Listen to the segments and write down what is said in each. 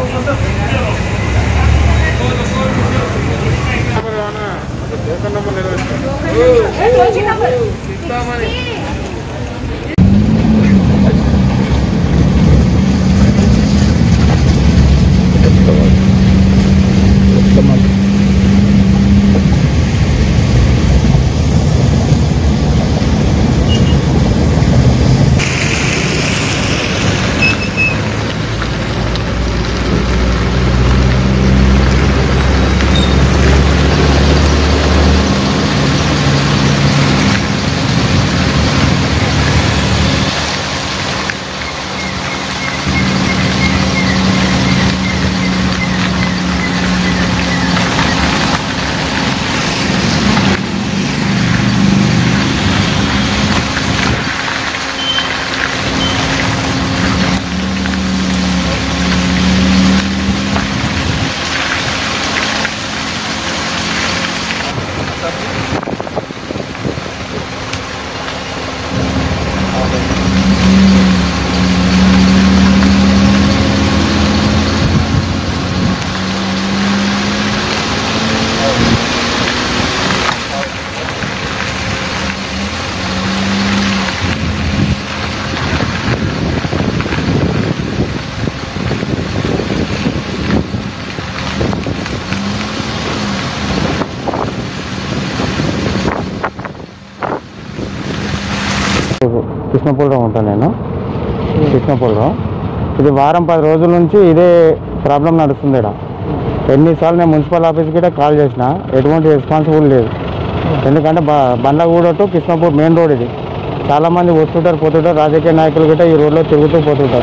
కృష్ణపూర్లో ఉంటాను నేను కృష్ణపూర్లో ఇది వారం పది రోజుల నుంచి ఇదే ప్రాబ్లం నడుస్తుంది ఇక్కడ ఎన్నిసార్లు నేను మున్సిపల్ ఆఫీస్కి కూడా కాల్ చేసిన ఎటువంటి రెస్పాన్సిబుల్ లేదు ఎందుకంటే బ Bandlaguda to Krishnapur main road ఇది చాలామంది వస్తుంటారు పోతుంటారు రాజకీయ నాయకులు కూడా ఈ రోడ్లో తిరుగుతూ పోతుంటారు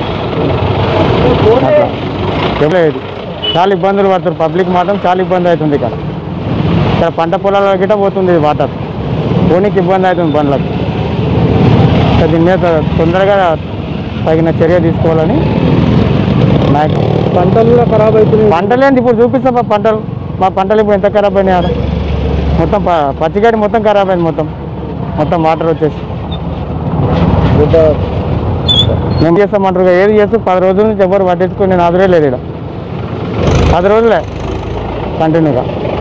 అట్లా చెప్పలేదు చాలా ఇబ్బందులు పడుతారు పబ్లిక్ మాత్రం చాలా ఇబ్బంది అవుతుంది ఇక్కడ ఇక్కడ పంట పొలాల గిట్ట పోతుంది ఇది వాటర్ పోనీకి ఇబ్బంది అవుతుంది బండ్లకు ఇంకా దీని మీద తొందరగా తగిన చర్య తీసుకోవాలని నాయకు పంటలు కూడా ఖరాబ్ అవుతున్నాయి పంటలు ఏంటి ఇప్పుడు చూపిస్తా మా పంటలు మా పంటలు ఇప్పుడు ఎంత ఖరాబ్ అయినాయి ఆడ మొత్తం ప- పచ్చిగడ్డి మొత్తం ఖరాబ్ అయింది మొత్తం మొత్తం వాటర్ వచ్చేసి మేము చేస్తామంటారు ఏది చేస్తూ పది రోజుల నుంచి ఎవరు పట్టించుకొని నేను ఆదురే లేదు ఇక్కడ పది రోజులే కంటిన్యూగా